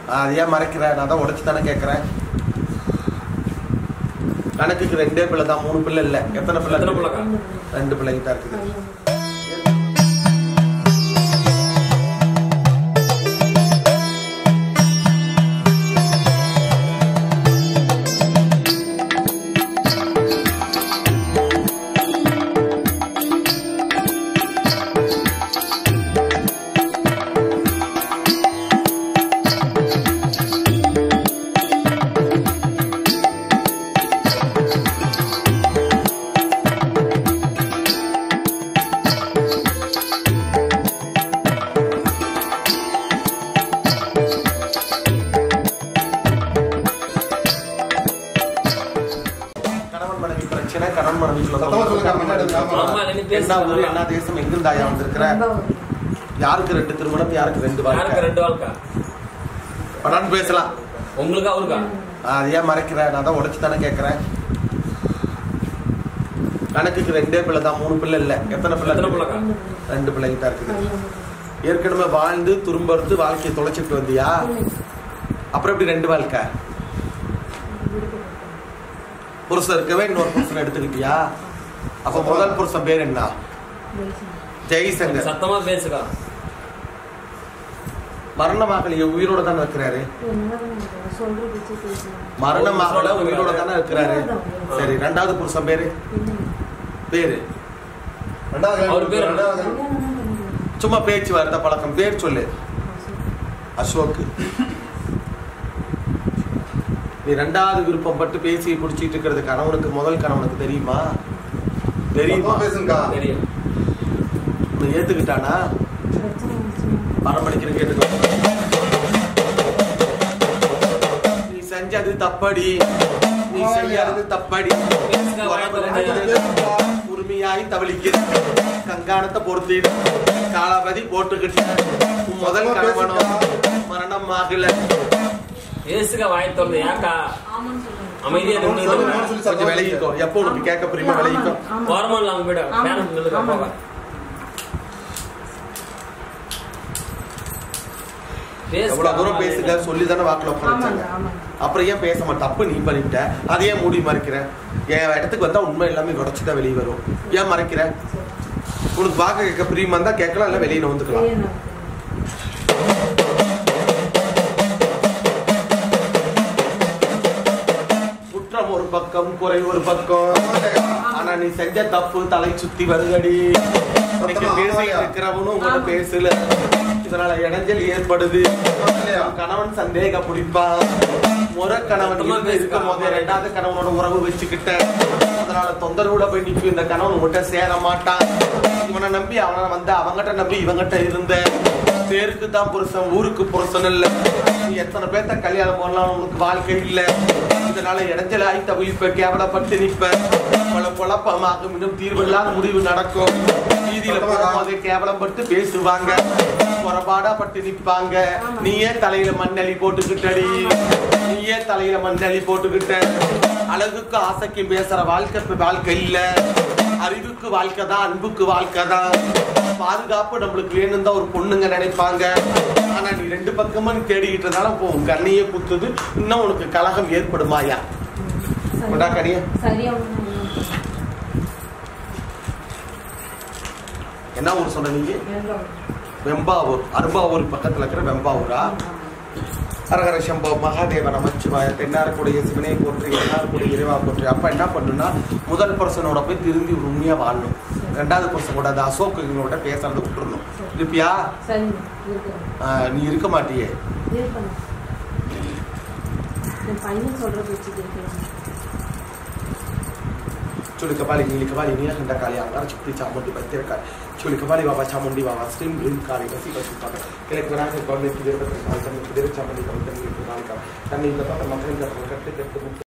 அது ஏன் மறைக்கிற நான் தான் உடைச்சு தானே கேட்கறேன் கணக்குக்கு ரெண்டே பிள்ளை தான் மூணு பிள்ளை இல்ல எத்தனை பிள்ளை எத்தனை இருக்கு? பிள்ளைக்கா? ரெண்டு பிள்ளைங்க தான் இருக்குது கணவன் மனைவி பிரச்சனை கணவன் மனைவி சத்தமா சொல்லுங்க, முன்னாடி வந்து ஆமா. ஆமா, எனக்கு பேச என்ன ஊரு நல்லா. என்ன தேசம் எங்கிருந்தாயா வந்திருக்கிற யாருக்கு ரெண்டு திருமணம் யாருக்கு ரெண்டு யாருக்கு வாழ்க்கை ரெண்டு வாழ்க்கை படான்னு பேசலாம் உங்களுக்கு அவருக்கா அது ஏன் மறைக்கிற நான் தான் உடைச்சு தானே கேட்கறேன் கணக்குக்கு ரெண்டே பிள்ளை தான் மூணு பிள்ளை இல்ல எத்தனை பிள்ளை எத்தனை இருக்கு? பிள்ளைக்கா? ரெண்டு பிள்ளைங்க தான் இருக்குது ஏற்கனவே வாழ்ந்து துரும்பறுத்து வாழ்க்கையை தொலைச்சிட்டு வந்தியா அப்புறம் எப்படி ரெண்டு வாழ்க்கை புருஷன் இருக்கவே இன்னொரு புருஷன் எடுத்துக்கிட்டியா அப்ப முதல் புருஷன் பேர் என்ன ஜெய்சங்கர் சத்தமா பேசுக்கா மரணமாகலையே உயிரோட தானே இருக்கிறாரு மரணமாகல உயிரோட தானே இருக்கிறாரு சரி ரெண்டாவது புருஷன் பேரு பேரு ரெண்டாவது அவர் பேர் என்ன? ரெண்டாவது சும்மா பேச்சு வார்த்தை பழக்கம் பேர் சொல்லு அசோக் நீ ரெண்டாவது விருப்பம் பட்டு பேசி குடிச்சிட்டு இருக்கிறது கணவனுக்கு முதல் கணவனுக்கு தெரியுமா தெரியுமா சத்தமா பேசுங்கக்கா. தெரியும் உன்னை ஏத்துக்கிட்டானா பரமடிக்கிற கேட்டுக்கோ நீ செஞ்சது தப்படி நீ செய்யறது தப்படி உரிமையாய் தவளிக்கிற கங்காணத்தை பொறுத்து காலாபதி போட்டுக்கிட்டு உன் முதல் கணவனும் மரணம் ஆகல ஏசுக வாய் திறந்து ஏக்கா அமைதியா நின்று கொஞ்சம் விலகிக்கோ எப்போ உனக்கு கேட்க புரியுமா விலகிக்கோ ஓரமா இல்லாம போயிட பேரண்ட் நில்லுக்கா போக எவ்வளவு தூரம் பேசுங்க சொல்லி தானே வாக்குல உட்காந்துச்சாங்க அப்புறம் ஏன் பேச மாட்டேன் தப்பு நீ பண்ணிட்ட அதையே மூடி மறைக்கிற என் இடத்துக்கு வந்தா உண்மை எல்லாமே உடச்சு தான் வெளியே வரும் ஏன் மறைக்கிற உனக்கு பார்க்க கேட்க பிரியமா இருந்தா கேட்கலாம் இல்ல வெளியில வந்துக்கலாம் குற்றம் ஒரு பக்கம் குறை ஒரு பக்கம் ஆனா நீ செஞ்ச தப்பு தலை சுத்தி வருகடி இன்னைக்கு பேசிட்டு இருக்கிறவனும் உங்களோட பேசல இதனால இடைஞ்சல் ஏற்படுது உன் கணவன் சந்தேக பிடிப்பான் முறை கணவன் இருந்து இருக்கும் போதே ரெண்டாவது கணவனோட உறவு வச்சுக்கிட்ட அதனால தொந்தரவுல போய் நிக்கும் இந்த கணவன் உங்ககிட்ட சேர மாட்டான் இவனை நம்பி அவனை வந்து அவங்கிட்ட நம்பி இவங்கிட்ட இருந்த பேருக்கு தான் புருஷன் ஊருக்கு புருஷன் இல்ல நீ எத்தனை பேர்த்த கல்யாணம் பண்ணலாம் உனக்கு வாழ்க்கை இல்ல இதனால இடைஞ்சலாகி தவிப்ப கேவலப்பட்டு நிப்ப பல குழப்பமாகும் இன்னும் தீர்வில்லாத முடிவு நடக்கும் வீதியில போகும்போது கேவலம் பட்டு பேசுவாங்க புறப்பாடா பட்டு நிப்பாங்க நீயே தலையில மண்ணலி போட்டுக்கிட்டடி நீயே தலையில மண்ணலி போட்டுக்கிட்ட அழகுக்கு ஆசைக்கு பேசுற வாழ்க்கை இப்ப வாழ்க்கை இல்ல அறிவுக்கு வாழ்க்கை தான் அன்புக்கு வாழ்க்கை தான் பாதுகாப்பு நம்மளுக்கு வேணும் தான் ஒரு பொண்ணுங்க நினைப்பாங்க ஆனா நீ ரெண்டு பக்கமா நீ தேடிக்கிட்டு இருந்தாலும் இப்போ உன் கண்ணையே குத்துது இன்னும் உனக்கு கலகம் ஏற்படுமாயா கொண்டா கனியா சரியா என்ன ஊர் சொன்ன நீங்க வெம்பாவூர் அரும்பாவூர் பக்கத்துல இருக்கிற வெம்பாவூரா ஹரஹர சம்போ மகாதேவ நமச்சிவாய தென்னாரக்கூடிய சிவனை போற்றி என்னாரக்கூடிய இறைவா போற்றி அப்ப என்ன பண்ணுன்னா முதல் பர்சனோட போய் திரும்பி உண்மையா வாழணும் ரெண்டாவது பர்சன் கூட அந்த அசோக்குங்களோட பேசுறத விட்டுறணும் இருப்பியா சரி இருக்கிறேன் ஆஹ், நீ இருக்க மாட்டியே இருப்பேன் என் பையன் சொல்ற பேச்சு கேட்கிறேன் चुली कपाली नीली कपाली नीला खंडा काली आकार चुप्पी चामुंडी बत्तेर का चुली कपाली बाबा चामुंडी बाबा स्ट्रीम ग्रीन काली बसी बसी पापा किले करा के गवर्नमेंट की देर पर काल करने की देर चामुंडी का उतरने की काल का तन्नी का पापा मकरन का कट्टे के